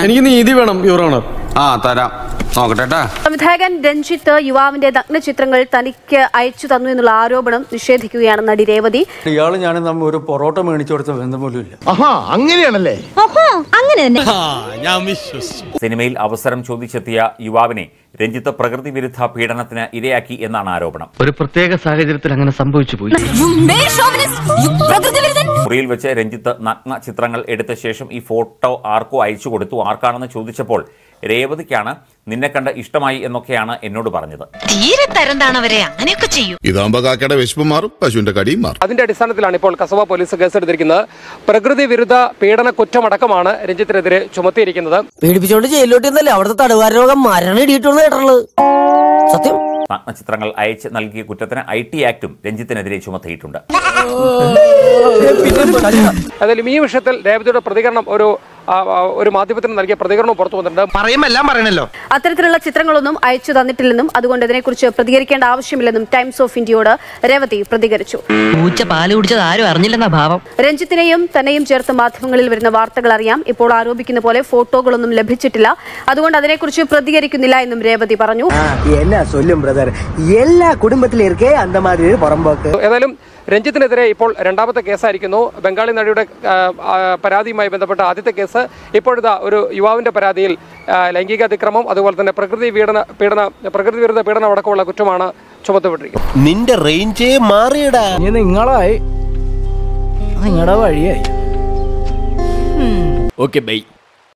എനിക്ക് നീതി വേണം യുവർ ഓണർ ആ തരാം നോക്കട്ടെ ട്ടാ. സംവിധായകൻ രഞ്ജിത്ത് യുവാവിന്റെ നഗ്നചിത്രങ്ങൾ തനിക്ക് അയച്ചു തന്നു എന്നുള്ള ആരോപണം നിഷേധിക്കുകയാണ് നടി രേവതി ഇയാള് ഞാനും തമ്മിൽ ഒരു പൊറോട്ട മേടിച്ചു കൊടുത്ത ബന്ധം പോലും ഇല്ല ആഹാ അങ്ങനെയാണല്ലേ അങ്ങനെ തന്നെ ഞാൻ വിശ്വസിച്ചു സിനിമയിൽ അവസരം ചോദിച്ചെത്തിയ യുവാവിനെ രഞ്ജിത്ത് പ്രകൃതി വിരുദ്ധ പീഡനത്തിന് ഇരയാക്കി എന്നാണ് ആരോപണം ഒരു പ്രത്യേക സാഹചര്യത്തിൽ അങ്ങനെ സംഭവിച്ചു പോയി മുറിയിൽ വെച്ച് രഞ്ജിത്ത് നഗ്ന ചിത്രങ്ങൾ എടുത്ത ശേഷം ഈ ഫോട്ടോ ആർക്കോ അയച്ചു കൊടുത്തു ആർക്കാണെന്ന് ചോദിച്ചപ്പോൾ രേവതിക്കാണ് നിന്നെ കണ്ട് ഇഷ്ടമായി എന്നൊക്കെയാണ് എന്നോട് പറഞ്ഞത് തീരെ തരംതാണവരെ അങ്ങനെയൊക്കെ ചെയ്യും ഇതാകുമ്പോ കാക്കയുടെ വിശപ്പ് മാറും പശുവിന്റെ കടിയും മാറും അതിന്റെ അടിസ്ഥാനത്തിലാണ് ഇപ്പോൾ കസബ പോലീസ് കേസെടുത്തിരിക്കുന്നത് പ്രകൃതി വിരുദ്ധ പീഡന കുറ്റമടക്കമാണ് രഞ്ജിത്തിനെതിരെ ചുമത്തിയിരിക്കുന്നത് പീഡിപ്പിച്ചോണ്ട് ജയിലിലോട്ട് ഇന്നല്ലേ അവിടുത്തെ തടവുകാര രോഗം മരണം ഇടിയിട്ടുള്ള കേട്ടുള്ളത് സത്യം നഗ്ന ചിത്രങ്ങൾ അയച്ച് നൽകിയ കുറ്റത്തിന് ഐ ടി ആക്ടും രഞ്ജിത്തിനെതിരെ ചുമത്തിയിട്ടുണ്ട് ഏതായാലും ഈ വിഷയത്തിൽ രേവതിയുടെ പ്രതികരണം ഒരു ആ, ആ, ഒരു മാധ്യമത്തിന് നൽകിയ പ്രതികരണം പുറത്തു വന്നിട്ടുണ്ട് പറയുമെല്ലാം പറയണല്ലോ അത്തരത്തിലുള്ള ചിത്രങ്ങളൊന്നും അയച്ചു തന്നിട്ടില്ലെന്നും അതുകൊണ്ട് ഇതിനെക്കുറിച്ച് പ്രതികരിക്കേണ്ട ആവശ്യമില്ലെന്നും ടൈംസ് ഓഫ് ഇന്ത്യയോട് രേവതി പ്രതികരിച്ചു പൂച്ച പാല് കുടിച്ചത് ആരും അറിഞ്ഞില്ലെന്ന ഭാവം രഞ്ജിത്തിനെയും തന്നെയും ചേർത്ത് മാധ്യമങ്ങളിൽ വരുന്ന വാർത്തകൾ അറിയാം ഇപ്പോൾ ആരോപിക്കുന്ന പോലെ ഫോട്ടോകളൊന്നും ലഭിച്ചിട്ടില്ല അതുകൊണ്ട് അതിനെക്കുറിച്ച് പ്രതികരിക്കുന്നില്ല എന്നും രേവതി പറഞ്ഞു എന്നാ சொல்லும் பிரதர் எல்லா குடும்பத்தில இருக்கே அந்த மாதிரி ஒரு புறம்போக்கு ഏതായാലും രഞ്ജിത്തിനെതിരെ ഇപ്പോൾ രണ്ടാമത്തെ കേസായിരിക്കുന്നു ബംഗാളി നടിയുടെ ആ, ആ, പരാതിയുമായി ബന്ധപ്പെട്ട ആദ്യത്തെ കേസ് ഇപ്പോഴിതാ ഒരു യുവാവിന്റെ പരാതിയിൽ ആ, ലൈംഗിക അതിക്രമം അതുപോലെ തന്നെ പ്രകൃതി പീഡന പീഡന പ്രകൃതി വിരുദ്ധ പീഡനം അടക്കമുള്ള കുറ്റമാണ് ചുമത്തപ്പെട്ടിരിക്കുന്നത് നിന്റെ റേഞ്ചേ മാറിയടാ ഇനി നിങ്ങളായി നിങ്ങളുടെ വഴിയായി ഓക്കെ ബൈ